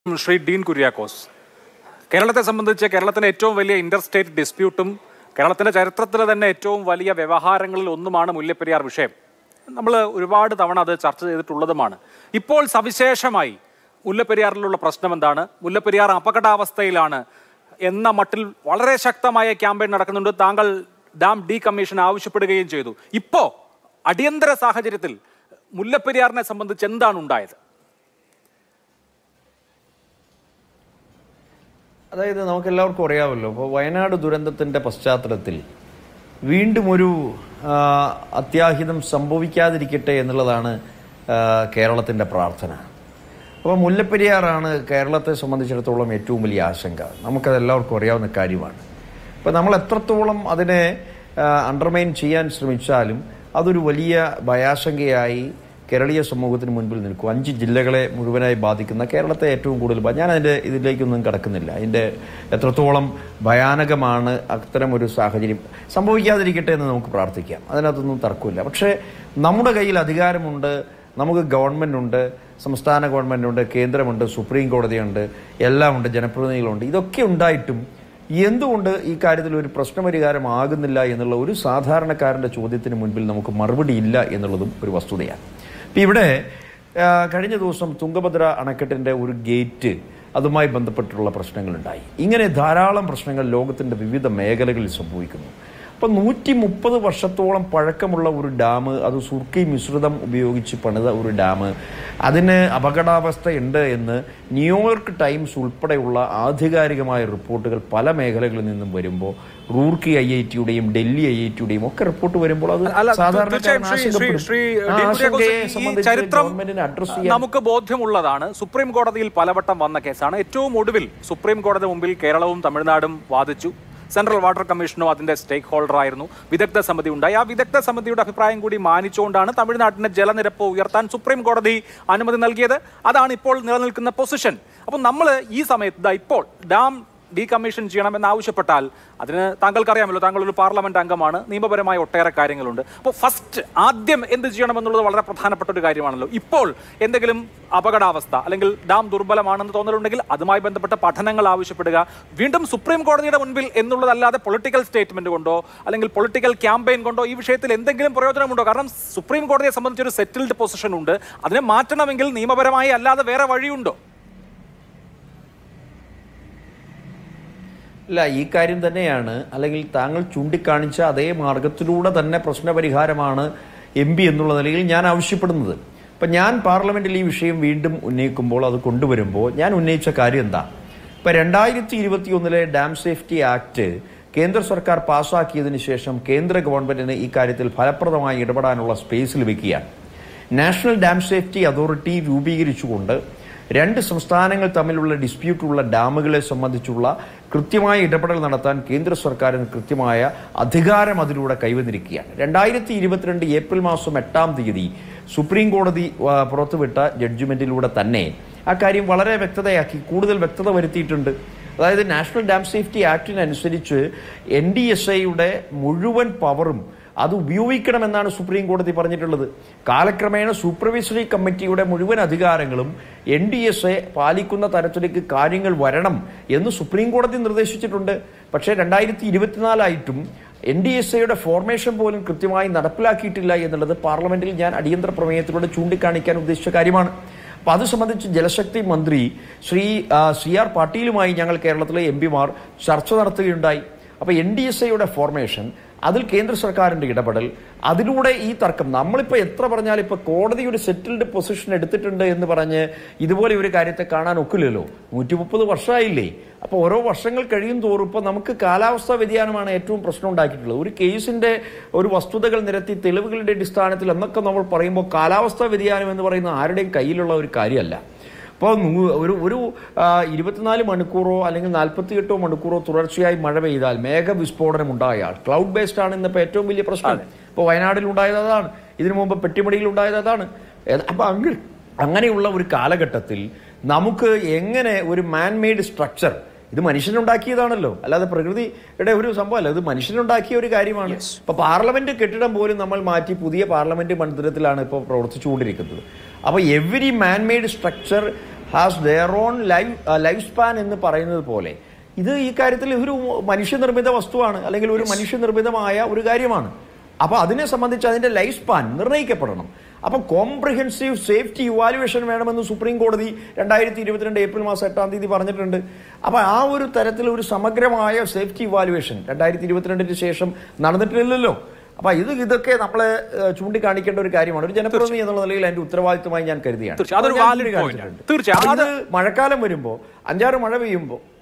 ശ്രീ ഡീൻ കുര്യാക്കോസ് കേരളത്തെ സംബന്ധിച്ച് കേരളത്തിലെ ഏറ്റവും വലിയ ഇന്റർ സ്റ്റേറ്റ് ഡിസ്പ്യൂട്ടും കേരളത്തിന്റെ ചരിത്രത്തിലെ തന്നെ ഏറ്റവും വലിയ വ്യവഹാരങ്ങളിൽ ഒന്നുമാണ് മുല്ലപ്പെരിയാർ വിഷയം നമ്മൾ ഒരുപാട് തവണ അത് ചർച്ച ചെയ്തിട്ടുള്ളതുമാണ് ഇപ്പോൾ സവിശേഷമായി മുല്ലപ്പെരിയാറിലുള്ള പ്രശ്നം എന്താണ് മുല്ലപ്പെരിയാർ അപകടാവസ്ഥയിലാണ് എന്ന മട്ടിൽ വളരെ ശക്തമായ ക്യാമ്പയിൻ നടക്കുന്നുണ്ട് താങ്കൾ ഡാം ഡീ കമ്മീഷൻ ആവശ്യപ്പെടുകയും ചെയ്തു ഇപ്പോ അടിയന്തര സാഹചര്യത്തിൽ മുല്ലപ്പെരിയാറിനെ സംബന്ധിച്ച് എന്താണ് ഉണ്ടായത് അതായത് നമുക്ക് എല്ലാവർക്കും അറിയാമല്ലോ ഇപ്പോൾ വയനാട് ദുരന്തത്തിൻ്റെ പശ്ചാത്തലത്തിൽ വീണ്ടും ഒരു ആ, അത്യാഹിതം സംഭവിക്കാതിരിക്കട്ടെ എന്നുള്ളതാണ് ആ, കേരളത്തിൻ്റെ പ്രാർത്ഥന അപ്പോൾ മുല്ലപ്പെരിയാറാണ് കേരളത്തെ സംബന്ധിച്ചിടത്തോളം ഏറ്റവും വലിയ ആശങ്ക നമുക്കത് എല്ലാവർക്കും അറിയാവുന്ന കാര്യമാണ് ഇപ്പോൾ നമ്മൾ എത്രത്തോളം അതിനെ അണ്ടർമൈൻ ചെയ്യാൻ ശ്രമിച്ചാലും അതൊരു വലിയ ഭയാശങ്കയായി കേരളീയ സമൂഹത്തിന് മുൻപിൽ നിൽക്കും അഞ്ച് ജില്ലകളെ മുഴുവനായി ബാധിക്കുന്ന കേരളത്തെ ഏറ്റവും കൂടുതൽ ബാ- ഞാൻ അതിൻ്റെ ഇതിലേക്കൊന്നും കടക്കുന്നില്ല അതിൻ്റെ എത്രത്തോളം ഭയാനകമാണ് അത്തരം ഒരു സാഹചര്യം സംഭവിക്കാതിരിക്കട്ടെ എന്ന് നമുക്ക് പ്രാർത്ഥിക്കാം അതിനകത്തൊന്നും തർക്കമില്ല പക്ഷേ നമ്മുടെ കയ്യിൽ അധികാരമുണ്ട് നമുക്ക് ഗവൺമെൻറ് ഉണ്ട് സംസ്ഥാന ഗവൺമെൻറ് ഉണ്ട് കേന്ദ്രമുണ്ട് സുപ്രീം കോടതിയുണ്ട് എല്ലാം ഉണ്ട് ജനപ്രതിനിധികളുണ്ട് ഇതൊക്കെ ഉണ്ടായിട്ടും എന്തുകൊണ്ട് ഈ കാര്യത്തിൽ ഒരു പ്രശ്നപരിഹാരമാകുന്നില്ല എന്നുള്ള ഒരു സാധാരണക്കാരൻ്റെ ചോദ്യത്തിന് മുൻപിൽ നമുക്ക് മറുപടി ഇല്ല എന്നുള്ളതും ഒരു വസ്തുതയാണ് ഇപ്പം ഇവിടെ ആ, കഴിഞ്ഞ ദിവസം തുങ്കഭദ്ര അണക്കെട്ടിൻ്റെ ഒരു ഗേറ്റ് അതുമായി ബന്ധപ്പെട്ടുള്ള പ്രശ്നങ്ങളുണ്ടായി ഇങ്ങനെ ധാരാളം പ്രശ്നങ്ങൾ ലോകത്തിൻ്റെ വിവിധ മേഖലകളിൽ സംഭവിക്കുന്നു അപ്പം നൂറ്റി മുപ്പത് വർഷത്തോളം പഴക്കമുള്ള ഒരു ഡാം അത് സുർക്കി മിശ്രിതം ഉപയോഗിച്ച് പണിത ഒരു ഡാം അതിന് അപകടാവസ്ഥയുണ്ട് എന്ന് ന്യൂയോർക്ക് ടൈംസ് ഉൾപ്പെടെയുള്ള ആധികാരികമായ റിപ്പോർട്ടുകൾ പല മേഖലകളിൽ നിന്നും വരുമ്പോൾ റൂർക്കി ഐ ഐ ടിയുടെയും ഡൽഹി ഐ ഐ ടിയുടെയും ഒക്കെ റിപ്പോർട്ട് വരുമ്പോൾ അത് അല്ല സാധാരണക്കാരൻ തീർച്ചയായും ശ്രീ ശ്രീ ആശങ്കപ്പെടും. ശ്രീ ആ ഡീൻ ആശങ്കയെ കുര്യാക്കോസ് ഈ സംബന്ധിച്ച് ചരിത്രം ഗവൺമെന്റിന് അഡ്രസ് ചെയ്യാൻ നമുക്ക് ബോധ്യമുള്ളതാണ് സുപ്രീം കോടതിയിൽ പലവട്ടം വന്ന കേസാണ് ഏറ്റവും ഒടുവിൽ സുപ്രീം കോടതി മുമ്പിൽ കേരളവും തമിഴ്നാടും വാദിച്ചു സെൻട്രൽ വാട്ടർ കമ്മീഷനും അതിന്റെ സ്റ്റേക്ക് ഹോൾഡർ ആയിരുന്നു വിദഗ്ധ സമിതി ഉണ്ടായി ആ വിദഗ്ധ സമിതിയുടെ അഭിപ്രായം കൂടി മാനിച്ചുകൊണ്ടാണ് തമിഴ്നാട്ടിന്റെ ജലനിരപ്പ് ഉയർത്താൻ സുപ്രീം കോടതി അനുമതി നൽകിയത് അതാണ് ഇപ്പോൾ നിലനിൽക്കുന്ന പൊസിഷൻ അപ്പം നമ്മൾ ഈ സമയത്ത് ദാ ഇപ്പോൾ ഡാം ഡീകമ്മീഷൻ ചെയ്യണമെന്ന് ആവശ്യപ്പെട്ടാൽ അതിന് താങ്കൾക്കറിയാമല്ലോ താങ്കൾ ഒരു പാർലമെന്റ് അംഗമാണ് നിയമപരമായ ഒട്ടേറെ കാര്യങ്ങളുണ്ട് അപ്പോൾ ഫസ്റ്റ് ആദ്യം എന്ത് ചെയ്യണമെന്നുള്ളത് വളരെ പ്രധാനപ്പെട്ട ഒരു കാര്യമാണല്ലോ ഇപ്പോൾ എന്തെങ്കിലും അപകടാവസ്ഥ അല്ലെങ്കിൽ ഡാം ദുർബലമാണെന്ന് തോന്നലുണ്ടെങ്കിൽ അതുമായി ബന്ധപ്പെട്ട പഠനങ്ങൾ ആവശ്യപ്പെടുക വീണ്ടും സുപ്രീം കോടതിയുടെ മുൻപിൽ എന്നുള്ളതല്ലാതെ പൊളിറ്റിക്കൽ സ്റ്റേറ്റ്മെന്റ് കൊണ്ടോ അല്ലെങ്കിൽ പൊളിറ്റിക്കൽ ക്യാമ്പയിൻ കൊണ്ടോ ഈ വിഷയത്തിൽ എന്തെങ്കിലും പ്രയോജനമുണ്ടോ കാരണം സുപ്രീം കോടതിയെ സംബന്ധിച്ച് ഒരു സെറ്റിൽഡ് പൊസിഷൻ ഉണ്ട് അതിനെ മാറ്റണമെങ്കിൽ നിയമപരമായി അല്ലാതെ വേറെ വഴിയുണ്ടോ അല്ല ഈ കാര്യം തന്നെയാണ് അല്ലെങ്കിൽ താങ്കൾ ചൂണ്ടിക്കാണിച്ച അതേ മാർഗത്തിലൂടെ തന്നെ പ്രശ്നപരിഹാരമാണ് എം പി എന്നുള്ള നിലയിൽ ഞാൻ ആവശ്യപ്പെടുന്നത് അപ്പം ഞാൻ പാർലമെന്റിൽ ഈ വിഷയം വീണ്ടും ഉന്നയിക്കുമ്പോൾ അത് കൊണ്ടുവരുമ്പോൾ ഞാൻ ഉന്നയിച്ച കാര്യം എന്താ ഇപ്പം രണ്ടായിരത്തി ഇരുപത്തി ഒന്നിലെ ഡാം സേഫ്റ്റി ആക്ട് കേന്ദ്ര സർക്കാർ പാസ്സാക്കിയതിനു ശേഷം കേന്ദ്ര ഗവൺമെന്റിന് ഈ കാര്യത്തിൽ ഫലപ്രദമായി ഇടപെടാനുള്ള സ്പേസ് ലഭിക്കുകയാണ് നാഷണൽ ഡാം സേഫ്റ്റി അതോറിറ്റി രൂപീകരിച്ചുകൊണ്ട് രണ്ട് സംസ്ഥാനങ്ങൾ തമ്മിലുള്ള ഡിസ്പ്യൂട്ടുള്ള ഡാമുകളെ സംബന്ധിച്ചുള്ള കൃത്യമായ ഇടപെടൽ നടത്താൻ കേന്ദ്ര സർക്കാരിന് കൃത്യമായ അധികാരം അതിലൂടെ കൈവന്നിരിക്കുകയാണ് രണ്ടായിരത്തി ഇരുപത്തിരണ്ട് ഏപ്രിൽ മാസം എട്ടാം തീയതി സുപ്രീം കോടതി ആ, പുറത്തുവിട്ട ജഡ്ജ്മെന്റിലൂടെ തന്നെ ആ കാര്യം വളരെ വ്യക്തതയാക്കി കൂടുതൽ വ്യക്തത വരുത്തിയിട്ടുണ്ട് അതായത് നാഷണൽ ഡാം സേഫ്റ്റി ആക്ടിനനുസരിച്ച് എൻ ഡി എസ് ഐയുടെ മുഴുവൻ പവറും അത് ഉപയോഗിക്കണമെന്നാണ് സുപ്രീം കോടതി പറഞ്ഞിട്ടുള്ളത് കാലക്രമേണ സൂപ്പർവൈസറി കമ്മിറ്റിയുടെ മുഴുവൻ അധികാരങ്ങളും എൻ ഡി എസ് എ പാലിക്കുന്ന തരത്തിലേക്ക് കാര്യങ്ങൾ വരണം എന്ന് സുപ്രീം കോടതി നിർദ്ദേശിച്ചിട്ടുണ്ട് പക്ഷേ രണ്ടായിരത്തി ഇരുപത്തിനാലായിട്ടും എൻ ഡി എസ് എയുടെ ഫോർമേഷൻ പോലും കൃത്യമായി നടപ്പിലാക്കിയിട്ടില്ല എന്നുള്ളത് പാർലമെന്റിൽ ഞാൻ അടിയന്തര പ്രമേയത്തിലൂടെ ചൂണ്ടിക്കാണിക്കാൻ ഉദ്ദേശിച്ച കാര്യമാണ് അപ്പൊ അത് സംബന്ധിച്ച് ജലശക്തി മന്ത്രി ശ്രീ ആ, സി ആർ പാട്ടീലുമായി ഞങ്ങൾ കേരളത്തിലെ എം പിമാർ ചർച്ച നടത്തുകയുണ്ടായി അപ്പൊ എൻ ഡി എസ് എയുടെ ഫോർമേഷൻ അതിൽ കേന്ദ്ര സർക്കാരിന്റെ ഇടപെടൽ അതിലൂടെ ഈ തർക്കം നമ്മളിപ്പോൾ എത്ര പറഞ്ഞാലും ഇപ്പൊ കോടതി ഒരു സെറ്റിൽഡ് പൊസിഷൻ എടുത്തിട്ടുണ്ട് എന്ന് പറഞ്ഞ് ഇതുപോലെ ഒരു കാര്യത്തെ കാണാൻ ഒക്കില്ലല്ലോ നൂറ്റി മുപ്പത് വർഷമായില്ലേ അപ്പോൾ ഓരോ വർഷങ്ങൾ കഴിയും തോറും ഇപ്പോൾ നമുക്ക് കാലാവസ്ഥാ വ്യതിയാനമാണ് ഏറ്റവും പ്രശ്നം ഉണ്ടാക്കിയിട്ടുള്ളത് ഒരു കേസിന്റെ ഒരു വസ്തുതകൾ നിരത്തി തെളിവുകളുടെ അടിസ്ഥാനത്തിൽ എന്നൊക്കെ നമ്മൾ പറയുമ്പോൾ കാലാവസ്ഥാ വ്യതിയാനം എന്ന് പറയുന്ന ആരുടെയും കയ്യിലുള്ള ഒരു കാര്യമല്ല അപ്പോൾ നൂ- ഒരു ഒരു ആ, ഇരുപത്തിനാല് മണിക്കൂറോ അല്ലെങ്കിൽ നാൽപ്പത്തിയെട്ടോ മണിക്കൂറോ തുടർച്ചയായി മഴ പെയ്താൽ മേഘവിസ്ഫോടനം ഉണ്ടായാൽ ക്ലൗഡ് ബേസ്ഡ് ആണ് ഇന്നിപ്പോൾ ഏറ്റവും വലിയ പ്രശ്നം ഇപ്പോൾ വയനാട്ടിൽ ഉണ്ടായത് അതാണ് ഇതിനു മുമ്പ് പെട്ടിമടിയിൽ ഉണ്ടായത് അതാണ് ഏത്- അപ്പോൾ അങ്ങ് അങ്ങനെയുള്ള ഒരു കാലഘട്ടത്തിൽ നമുക്ക് എങ്ങനെ ഒരു മാൻമെയ്ഡ് സ്ട്രക്ചർ ഇത് മനുഷ്യനുണ്ടാക്കിയതാണല്ലോ അല്ലാതെ പ്രകൃതിയുടെ ഒരു സംഭവമല്ല ഇത് മനുഷ്യനുണ്ടാക്കിയ ഒരു കാര്യമാണ് ഇപ്പൊ പാർലമെന്റ് കെട്ടിടം പോലും നമ്മൾ മാറ്റി പുതിയ പാർലമെന്റ് മന്ദിരത്തിലാണ് ഇപ്പോൾ പ്രവർത്തിച്ചുകൊണ്ടിരിക്കുന്നത് അപ്പോൾ every manmade structure has their own life life span എന്ന് പറയുന്നത് പോലെ ഇത് ഈ കാര്യത്തിൽ ഒരു മനുഷ്യനിർമ്മിത വസ്തുവാണ് അല്ലെങ്കിൽ ഒരു മനുഷ്യനിർമ്മിതമായ ഒരു കാര്യമാണ് അപ്പൊ അതിനെ സംബന്ധിച്ച് അതിന്റെ ലൈഫ് സ്പാൻ നിർണ്ണയിക്കപ്പെടണം അപ്പൊ കോംപ്രിഹെൻസീവ് സേഫ്റ്റി ഇവാലുവേഷൻ വേണമെന്ന് സുപ്രീം കോടതി രണ്ടായിരത്തി ഇരുപത്തിരണ്ട് ഏപ്രിൽ മാസം എട്ടാം തീയതി പറഞ്ഞിട്ടുണ്ട് അപ്പൊ ആ ഒരു തരത്തിൽ ഒരു സമഗ്രമായ സേഫ്റ്റി ഇവാലുവേഷൻ രണ്ടായിരത്തി ഇരുപത്തിരണ്ടിന് ശേഷം നടന്നിട്ടില്ലല്ലോ അപ്പൊ ഇത് ഇതൊക്കെ നമ്മളെ ഏഹ്, ചൂണ്ടിക്കാണിക്കേണ്ട ഒരു കാര്യമാണ് ഒരു ജനപ്രതിനിധി എന്നുള്ള നിലയിൽ അതിന്റെ ഉത്തരവാദിത്തമായി ഞാൻ കരുതിയാണ് തീർച്ചയായും. അതൊരു അപ്പോൾ ഞാൻ valid point ആണ്. ചൂണ്ടിക്കാണിച്ചിട്ടുണ്ട്. തീർച്ചയായും. അപ്പോൾ അത് ഇത് മഴക്കാലം വരുമ്പോൾ അഞ്ചാറ് മഴ പെയ്യുമ്പോൾ